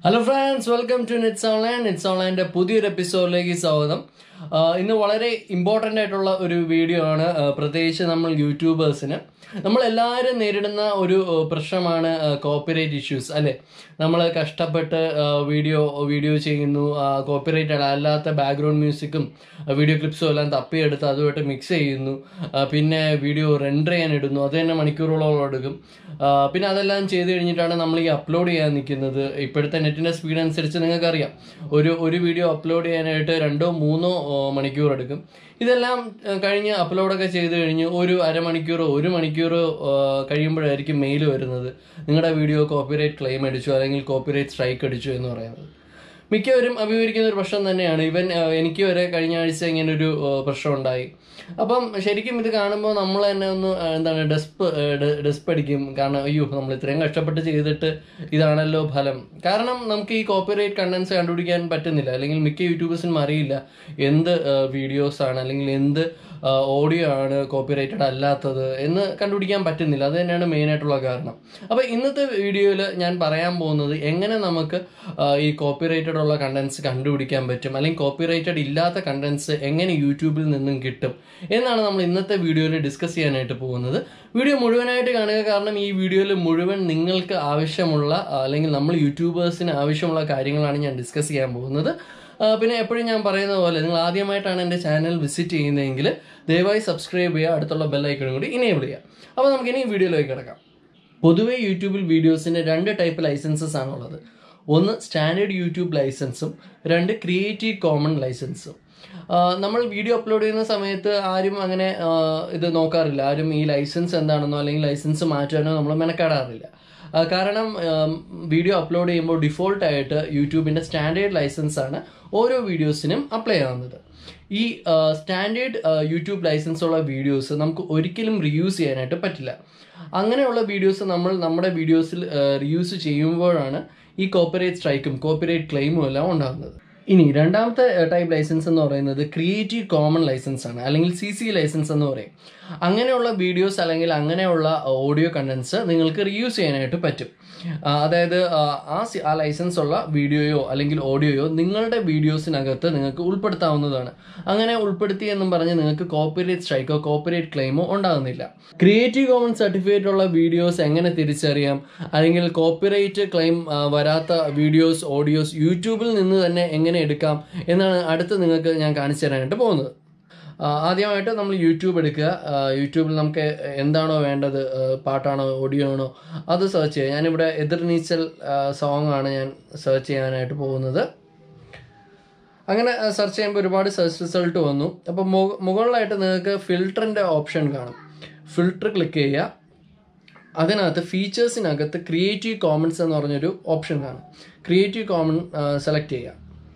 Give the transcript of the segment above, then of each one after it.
hello friends welcome to Nets Online Nets ഓൺലൈൻ്റെ പുതിയൊരു എപ്പിസോഡിലേക്ക് സ്വാഗതം ആ, ഇന്ന് വളരെ ഇമ്പോർട്ടൻ്റ് ആയിട്ടുള്ള ഒരു വീഡിയോ ആണ് ആ, പ്രത്യേകിച്ച് നമ്മൾ യൂട്യൂബേഴ്സിന് നമ്മൾ എല്ലാവരും നേരിടുന്ന ഒരു ആ, പ്രശ്നമാണ് കോപ്പിറൈറ്റ് ഇഷ്യൂസ് അല്ലേ നമ്മൾ കഷ്ടപ്പെട്ട് ആ, വീഡിയോ വീഡിയോ ചെയ്യുന്നു കോപ്പിറൈറ്റ് അല്ലാത്ത ബാക്ക്ഗ്രൗണ്ട് മ്യൂസിക്കും വീഡിയോ ക്ലിപ്സും എല്ലാം തപ്പിയെടുത്ത് അതുമായിട്ട് മിക്സ് ചെയ്യുന്നു ആ, പിന്നെ വീഡിയോ റെൻഡർ ചെയ്യാൻ ഇടുന്നു അത് തന്നെ മണിക്കൂറുകളോളം എടുക്കും ആ, പിന്നെ അതെല്ലാം ചെയ്ത് കഴിഞ്ഞിട്ടാണ് നമ്മൾ ഈ അപ്ലോഡ് ചെയ്യാൻ നിൽക്കുന്നത് ഇപ്പോഴത്തെ നെറ്റിൻ്റെ സ്പീഡ് അനുസരിച്ച് നിങ്ങൾക്കറിയാം ഒരു ഒരു വീഡിയോ അപ്ലോഡ് ചെയ്യാനായിട്ട് രണ്ടോ മൂന്നോ ആ, മണിക്കൂർ എടുക്കും ഇതെല്ലാം ആ, കഴിഞ്ഞ് അപ്ലോഡൊക്കെ ചെയ്ത് കഴിഞ്ഞ് ഒരു അരമണിക്കൂറോ ഒരു മണിക്കൂറോ ആ, കഴിയുമ്പോഴായിരിക്കും മെയിൽ വരുന്നത് നിങ്ങളുടെ വീഡിയോ കോപ്പിറൈറ്റ് ക്ലെയിം അടിച്ചു അല്ലെങ്കിൽ കോപ്പിറൈറ്റ് സ്ട്രൈക്ക് അടിച്ചു എന്ന് പറയുന്നത് മിക്കവരും അഭിമുഖീകരിക്കുന്ന ഒരു പ്രശ്നം തന്നെയാണ് ഇവൻ ആ, എനിക്ക് വരെ കഴിഞ്ഞ ആഴ്ച ഇങ്ങനെ ഒരു ആ, പ്രശ്നം ഉണ്ടായി അപ്പം ശരിക്കും ഇത് കാണുമ്പോൾ നമ്മൾ തന്നെ ഒന്ന് ആ, എന്താണ് ഡെസ്പ് ഡെസ്പ് അടിക്കും കാരണം അയ്യോ നമ്മൾ ഇത്രയും കഷ്ടപ്പെട്ട് ചെയ്തിട്ട് ഇതാണല്ലോ ഫലം കാരണം നമുക്ക് ഈ കോപ്പിറൈറ്റ് കണ്ടൻസ് കണ്ടുപിടിക്കാൻ പറ്റുന്നില്ല അല്ലെങ്കിൽ മിക്ക യൂട്യൂബേഴ്സിനും അറിയില്ല എന്ത് വീഡിയോസ് ആണ് അല്ലെങ്കിൽ എന്ത് ഓഡിയോ ആണ് കോപ്പിറൈറ്റഡ് അല്ലാത്തത് എന്ന് കണ്ടുപിടിക്കാൻ പറ്റുന്നില്ല അത് തന്നെയാണ് മെയിൻ ആയിട്ടുള്ള കാരണം അപ്പോൾ ഇന്നത്തെ വീഡിയോയിൽ ഞാൻ പറയാൻ പോകുന്നത് എങ്ങനെ നമുക്ക് ആ, ഈ കോപ്പിറൈറ്റഡ് ഉള്ള കണ്ടൻസ് കണ്ടുപിടിക്കാൻ പറ്റും അല്ലെങ്കിൽ കോപ്പിറൈറ്റഡ് ഇല്ലാത്ത കണ്ടൻസ് എങ്ങനെ യൂട്യൂബിൽ നിന്നും കിട്ടും എന്നാണ് നമ്മൾ ഇന്നത്തെ വീഡിയോയിൽ ഡിസ്കസ് ചെയ്യാനായിട്ട് പോകുന്നത് വീഡിയോ മുഴുവനായിട്ട് കാണുക കാരണം ഈ വീഡിയോയിൽ മുഴുവൻ നിങ്ങൾക്ക് ആവശ്യമുള്ള ആ, അല്ലെങ്കിൽ നമ്മൾ യൂട്യൂബേഴ്സിന് ആവശ്യമുള്ള കാര്യങ്ങളാണ് ഞാൻ ഡിസ്കസ് ചെയ്യാൻ പോകുന്നത് ആ, പിന്നെ എപ്പോഴും ഞാൻ പറയുന്ന പോലെ നിങ്ങൾ ആദ്യമായിട്ടാണ് എൻ്റെ ചാനൽ വിസിറ്റ് ചെയ്യുന്നതെങ്കിൽ ദയവായി സബ്സ്ക്രൈബ് ചെയ്യുക അടുത്തുള്ള ബെല്ലൈക്കണും കൂടി ഇനേബിൾ ചെയ്യുക അപ്പോൾ നമുക്ക് ഇനി വീഡിയോയിലേക്ക് കിടക്കാം പൊതുവെ യൂട്യൂബിൽ വീഡിയോസിന് രണ്ട് ടൈപ്പ് ലൈസൻസസ് ആണുള്ളത് ഒന്ന് സ്റ്റാൻഡേർഡ് യൂട്യൂബ് ലൈസൻസും രണ്ട് ക്രിയേറ്റീവ് കോമൺ ലൈസൻസും ആ, നമ്മൾ വീഡിയോ അപ്ലോഡ് ചെയ്യുന്ന സമയത്ത് ആരും അങ്ങനെ ആ, ഇത് നോക്കാറില്ല ആരും ഈ ലൈസൻസ് എന്താണെന്നോ അല്ലെങ്കിൽ ലൈസൻസ് മാറ്റാനോ നമ്മൾ മെനക്കെടാറില്ല ആ, കാരണം വീഡിയോ അപ്ലോഡ് ചെയ്യുമ്പോൾ ഡിഫോൾട്ടായിട്ട് യൂട്യൂബിൻ്റെ സ്റ്റാൻഡേർഡ് ലൈസൻസ് ആണ് ഓരോ വീഡിയോസിനും അപ്ലൈ ആവുന്നത് ഈ സ്റ്റാൻഡേർഡ് യൂട്യൂബ് ലൈസൻസ് ഉള്ള വീഡിയോസ് നമുക്ക് ഒരിക്കലും റിയൂസ് ചെയ്യാനായിട്ട് പറ്റില്ല അങ്ങനെയുള്ള വീഡിയോസ് നമ്മൾ നമ്മുടെ വീഡിയോസിൽ റിയൂസ് ചെയ്യുമ്പോഴാണ് ഈ കോപ്പറേറ്റ് സ്ട്രൈക്കും കോപ്പിറൈറ്റ് ക്ലെയിമും എല്ലാം ഉണ്ടാകുന്നത് ഇനി രണ്ടാമത്തെ ടൈപ്പ് ലൈസൻസ് എന്ന് പറയുന്നത് ക്രിയേറ്റീവ് കോമൺ ലൈസൻസ് ആണ് അല്ലെങ്കിൽ സി സി ലൈസൻസ് എന്ന് പറയും അങ്ങനെയുള്ള വീഡിയോസ് അല്ലെങ്കിൽ അങ്ങനെയുള്ള ഓഡിയോ കണ്ടൻസ് നിങ്ങൾക്ക് റിയൂസ് ചെയ്യാനായിട്ട് പറ്റും ആ, അതായത് ആ, ആ സി- ആ ലൈസൻസ് ഉള്ള വീഡിയോയോ അല്ലെങ്കിൽ ഓഡിയോയോ നിങ്ങളുടെ വീഡിയോസിനകത്ത് നിങ്ങൾക്ക് ഉൾപ്പെടുത്താവുന്നതാണ് അങ്ങനെ ഉൾപ്പെടുത്തി എന്നും പറഞ്ഞ് നിങ്ങൾക്ക് കോപ്പിറൈറ്റ് സ്ട്രൈക്കോ കോപ്പിറൈറ്റ് ക്ലെയിമോ ഉണ്ടാകുന്നില്ല ക്രിയേറ്റീവ് കോമൺ സർട്ടിഫിക്കറ്റ് ഉള്ള വീഡിയോസ് എങ്ങനെ തിരിച്ചറിയാം അല്ലെങ്കിൽ കോപ്പിറൈറ്റ് ക്ലെയിം ആ, വരാത്ത വീഡിയോസ് ഓഡിയോസ് യൂട്യൂബിൽ നിന്ന് തന്നെ എങ്ങനെ എടുക്കാം എന്നാണ് അടുത്ത് നിങ്ങൾക്ക് ഞാൻ കാണിച്ചു തരാനായിട്ട് പോകുന്നത് ആ, ആദ്യമായിട്ട് നമ്മൾ യൂട്യൂബ് എടുക്കുക ആ, യൂട്യൂബിൽ നമുക്ക് എന്താണോ വേണ്ടത് ആ, പാട്ടാണോ ഓഡിയോ ആണോ അത് സെർച്ച് ചെയ്യുക ഞാനിവിടെ എതിർനീച്ചൽ സോങ് ആണ് ഞാൻ സെർച്ച് ചെയ്യാനായിട്ട് പോകുന്നത് അങ്ങനെ സെർച്ച് ചെയ്യുമ്പോൾ ഒരുപാട് സെർച്ച് റിസൾട്ട് വന്നു അപ്പോൾ മുകളിലായിട്ട് നിങ്ങൾക്ക് ഫിൽറ്ററിൻ്റെ ഓപ്ഷൻ കാണും ഫിൽറ്റർ ക്ലിക്ക് ചെയ്യുക അതിനകത്ത് ഫീച്ചേഴ്സിനകത്ത് ക്രിയേറ്റീവ് കോമൺസ് എന്ന് പറഞ്ഞൊരു ഓപ്ഷൻ കാണും ക്രിയേറ്റീവ് കോമൺ സെലക്ട് ചെയ്യുക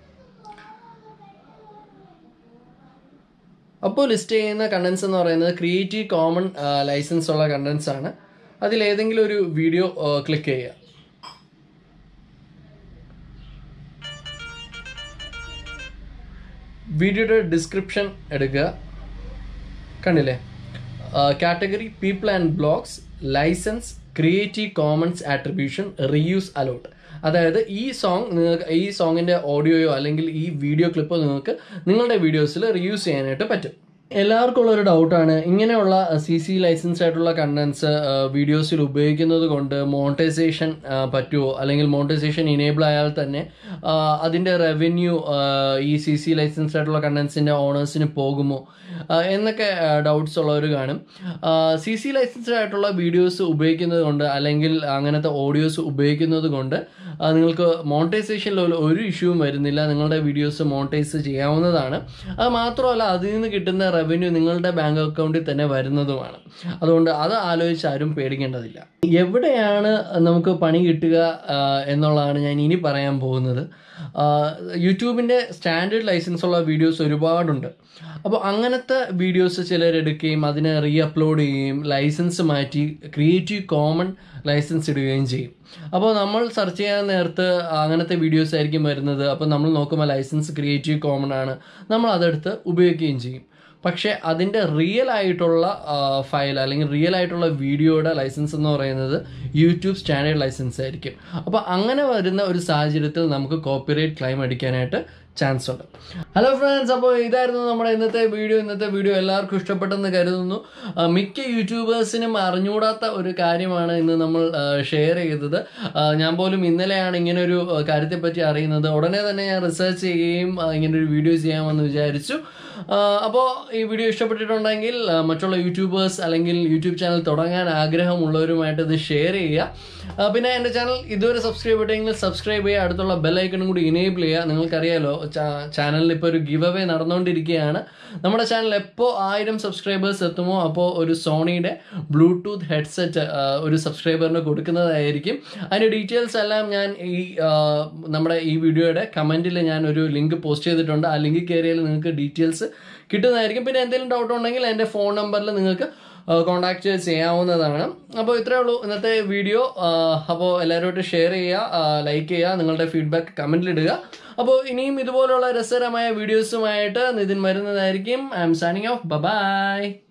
അപ്പോൾ ലിസ്റ്റ് ചെയ്യുന്ന കണ്ടൻസ് എന്ന് പറയുന്നത് ക്രിയേറ്റീവ് കോമൺ ലൈസൻസ് ഉള്ള കണ്ടൻസ് ആണ് അതിലേതെങ്കിലും ഒരു വീഡിയോ ക്ലിക്ക് ചെയ്യുക വീഡിയോയുടെ ഡിസ്ക്രിപ്ഷൻ എടുക്കുക കണ്ടില്ലേ category people and blogs licence creative commons attribution reuse allowed അതായത് ഈ സോങ് നിങ്ങൾക്ക് ഈ സോങ്ങിൻ്റെ ഓഡിയോയോ അല്ലെങ്കിൽ ഈ വീഡിയോ ക്ലിപ്പോ നിങ്ങൾക്ക് നിങ്ങളുടെ വീഡിയോസിൽ റീയൂസ് ചെയ്യാനായിട്ട് പറ്റും എല്ലാവർക്കും ഉള്ളൊരു ഡൗട്ടാണ് ഇങ്ങനെയുള്ള സി സി ലൈസൻസ് ആയിട്ടുള്ള കണ്ടൻസ് വീഡിയോസിൽ ഉപയോഗിക്കുന്നത് കൊണ്ട് മോണിറ്റൈസേഷൻ പറ്റുമോ അല്ലെങ്കിൽ മോണിറ്റൈസേഷൻ ഇനേബിൾ ആയാൽ തന്നെ ആ, അതിൻ്റെ റവന്യൂ ഈ സി സി ലൈസൻസ് ആയിട്ടുള്ള കണ്ടൻസിൻ്റെ ഓണേഴ്സിന് പോകുമോ ആ, എന്നൊക്കെ ഡൗട്ട്സ് ഉള്ളവർ കാണും സി സി ലൈസൻസ്ഡ് ആയിട്ടുള്ള വീഡിയോസ് ഉപയോഗിക്കുന്നത് കൊണ്ട് അല്ലെങ്കിൽ അങ്ങനത്തെ ഓഡിയോസ് ഉപയോഗിക്കുന്നത് കൊണ്ട് ആ, നിങ്ങൾക്ക് മോണിറ്റൈസേഷനിൽ ഒരു ഇഷ്യൂവും വരുന്നില്ല നിങ്ങളുടെ വീഡിയോസ് മോണിറ്റൈസ് ചെയ്യാവുന്നതാണ് അത് മാത്രമല്ല അതിൽ നിന്ന് കിട്ടുന്ന റവന്യൂ നിങ്ങളുടെ ബാങ്ക് അക്കൗണ്ടിൽ തന്നെ വരുന്നതുമാണ് അതുകൊണ്ട് അത് ആലോചിച്ച് ആരും പേടിക്കേണ്ടതില്ല എവിടെയാണ് നമുക്ക് പണി കിട്ടുക ആ, എന്നുള്ളതാണ് ഞാൻ ഇനി പറയാൻ പോകുന്നത് ആ, യൂട്യൂബിൻ്റെ സ്റ്റാൻഡേർഡ് ലൈസൻസ് ഉള്ള വീഡിയോസ് ഒരുപാടുണ്ട് അപ്പോൾ അങ്ങനത്തെ വീഡിയോസ് ചിലർ എടുക്കുകയും അതിനെ റീ അപ്ലോഡ് ചെയ്യുകയും ലൈസൻസ് മാറ്റി ക്രിയേറ്റീവ് കോമൺ ലൈസൻസ് ഇടുകയും ചെയ്യും അപ്പോൾ നമ്മൾ സെർച്ച് ചെയ്യാൻ നേരത്ത് അങ്ങനത്തെ വീഡിയോസ് ആയിരിക്കും വരുന്നത് അപ്പോൾ നമ്മൾ നോക്കുമ്പോൾ ലൈസൻസ് ക്രിയേറ്റീവ് കോമൺ ആണ് നമ്മൾ അതെടുത്ത് ഉപയോഗിക്കുകയും ചെയ്യും പക്ഷേ അതിൻ്റെ റിയൽ ആയിട്ടുള്ള ഫയൽ അല്ലെങ്കിൽ റിയൽ ആയിട്ടുള്ള വീഡിയോയുടെ ലൈസൻസ് എന്ന് പറയുന്നത് യൂട്യൂബ് സ്റ്റാൻഡേർഡ് ലൈസൻസ് ആയിരിക്കും അപ്പോൾ അങ്ങനെ വരുന്ന ഒരു സാഹചര്യത്തിൽ നമുക്ക് കോപ്പിറൈറ്റ് ക്ലെയിം അടിക്കാനായിട്ട് ചാൻസ് ഉണ്ട് ഹലോ ഫ്രണ്ട്സ് അപ്പോൾ ഇതായിരുന്നു നമ്മുടെ ഇന്നത്തെ വീഡിയോ ഇന്നത്തെ വീഡിയോ എല്ലാവർക്കും ഇഷ്ടപ്പെട്ടെന്ന് കരുതുന്നു ആ, മിക്ക യൂട്യൂബേഴ്സിനും അറിഞ്ഞുകൂടാത്ത ഒരു കാര്യമാണ് ഇന്ന് നമ്മൾ ഷെയർ ചെയ്തത് ആ, ഞാൻ പോലും ഇന്നലെയാണ് ഇങ്ങനെ ഒരു കാര്യത്തെപ്പറ്റി അറിയുന്നത് ഉടനെ തന്നെ ഞാൻ റിസർച്ച് ചെയ്യുകയും ആ, ഇങ്ങനെ ഒരു വീഡിയോ ചെയ്യാമെന്ന് വിചാരിച്ചു അപ്പോൾ ഈ വീഡിയോ ഇഷ്ടപ്പെട്ടിട്ടുണ്ടെങ്കിൽ ആ, മറ്റുള്ള യൂട്യൂബേഴ്സ് അല്ലെങ്കിൽ യൂട്യൂബ് ചാനൽ തുടങ്ങാൻ ആഗ്രഹമുള്ളവരുമായിട്ട് ഇത് ഷെയർ ചെയ്യുക ആ, പിന്നെ എൻ്റെ ചാനൽ ഇതുവരെ സബ്സ്ക്രൈബ് ചെയ്തിട്ടെങ്കിൽ സബ്സ്ക്രൈബ് ചെയ്യുക അടുത്തുള്ള ബെല്ലൈക്കണും കൂടി ഇനേബിൾ ചെയ്യുക നിങ്ങൾക്കറിയാലോ ചാ- ചാനലിൽ ഇപ്പോൾ ഒരു ഗിവ് അവേ നടന്നുകൊണ്ടിരിക്കുകയാണ് നമ്മുടെ ചാനൽ എപ്പോൾ ആയിരം സബ്സ്ക്രൈബേഴ്സ് എത്തുമോ അപ്പോൾ ഒരു സോണിയുടെ ബ്ലൂടൂത്ത് ഹെഡ്സെറ്റ് ഒരു സബ്സ്ക്രൈബറിന് കൊടുക്കുന്നതായിരിക്കും അതിൻ്റെ ഡീറ്റെയിൽസ് എല്ലാം ഞാൻ ഈ ആ, നമ്മുടെ ഈ വീഡിയോയുടെ കമൻറ്റിൽ ഞാൻ ഒരു ലിങ്ക് പോസ്റ്റ് ചെയ്തിട്ടുണ്ട് ആ ലിങ്ക് കയറിയാൽ നിങ്ങൾക്ക് ഡീറ്റെയിൽസ് കിട്ടുന്നതായിരിക്കും പിന്നെ എന്തെങ്കിലും ഡൗട്ട് ഉണ്ടെങ്കിൽ എൻ്റെ ഫോൺ നമ്പറിൽ നിങ്ങൾക്ക് കോൺടാക്ട് ചെയ്യാവുന്നതാണ് അപ്പോൾ ഇത്രയേ ഉള്ളൂ ഇന്നത്തെ വീഡിയോ അപ്പോൾ എല്ലാവരോട്ടും ഷെയർ ചെയ്യുക ലൈക്ക് ചെയ്യുക നിങ്ങളുടെ ഫീഡ്ബാക്ക് കമൻറ്റിലിടുക അപ്പോൾ ഇനിയും ഇതുപോലുള്ള രസകരമായ വീഡിയോസുമായിട്ട് നിതിൻ വരുന്നതായിരിക്കും I am signing off by